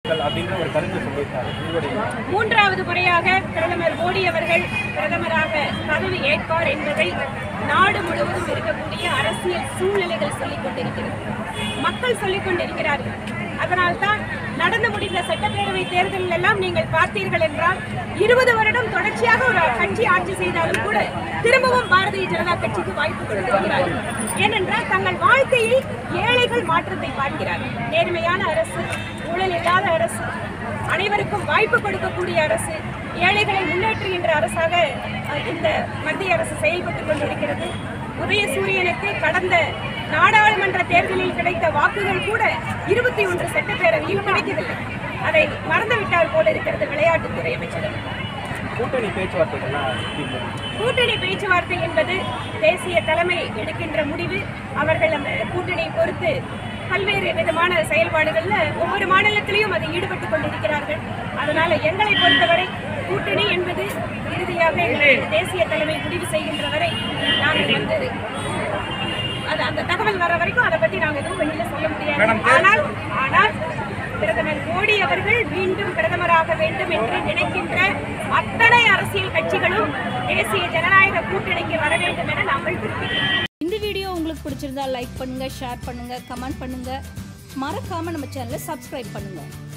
மக்கள் அப்படின்ற ஒரு கருத்து சொல்லியிருக்காரு உங்களுடைய மூன்றாவது முறையாக பிரதமர் மோடி அவர்கள் பிரதமராக பதவி ஏற்பார் என்பதை நாடு முழுவதும் இருக்கக்கூடிய அரசியல் சூழ்நிலைகள் சொல்லிக் கொண்டிருக்கிறது மக்கள் சொல்லிக் கொண்டிருக்கிறார்கள் அதனால்தான் நடந்து முடிந்த சட்டப்பேரவை தேர்தலில் எல்லாம் நீங்கள் பார்த்தீர்கள் என்றால் இருபது வருடம் தொடர்ச்சியாக ஒரு கட்சி ஆட்சி செய்தாலும் கூட திரும்பவும் பாரதிய ஜனதா கட்சிக்கு வாய்ப்பு கொடுத்திருக்கிறார்கள் ஏனென்றால் தங்கள் வாழ்க்கையில் ஏழைகள் மாற்றத்தை பார்க்கிறார்கள் நேர்மையான அரசு ஊழல் இல்லாத அரசு அனைவருக்கும் வாய்ப்பு கொடுக்கக்கூடிய அரசு ஏழைகளை முன்னேற்றுகின்ற அரசாக அஹ், இந்த மத்திய அரசு செயல்பட்டுக் கொண்டிருக்கிறது உதயசூரியனுக்கு கடந்த நாடாளுமன்ற தேர்தலில் கிடைத்த வாக்குகள் கூட இருபத்தி ஒன்று சட்டப்பேரவையில் கிடைக்கவில்லை அதை மறந்துவிட்டார் போல இருக்கிறது விளையாட்டுத்துறை அமைச்சர் கூட்டணி பேச்சுவார்த்தைகள்லாம் எப்படி போகுது? கூட்டணி பேச்சுவார்த்தை என்பது தேசிய தலைமை எடுக்கின்ற முடிவு அவர்கள் அந்த கூட்டணியை பொறுத்து பல்வேறு விதமான செயல்பாடுகள்ல ஒவ்வொரு மாநிலத்திலையும் அதை ஈடுபட்டுக் கொண்டிருக்கிறார்கள் அதனால எங்களை பொறுத்தவரை கூட்டணி என்பது இறுதியாக எங்களுடைய தேசிய தலைமை முடிவு செய்கின்ற வரை நாங்கள் வந்து அது அந்த தகவல் வர வரைக்கும் அதை பத்தி நாங்க எதுவும் வெளியில சொல்ல முடியாது ஆனால் ஆனால் பிரதமர் மோடி அவர்கள் மீண்டும் பிரதமராக வேண்டும் என்று நினைக்கின்ற அத்தனை அரசியல் கட்சிகளும் தேசிய ஜனநாயக கூட்டணிக்கு வர வேண்டும் என நாங்கள் விரும்புகிறோம் இந்த வீடியோ உங்களுக்கு பிடிச்சிருந்தா லைக் பண்ணுங்க ஷேர் பண்ணுங்க கமெண்ட் பண்ணுங்க மறக்காம நம்ம சேனலை சப்ஸ்கிரைப் பண்ணுங்க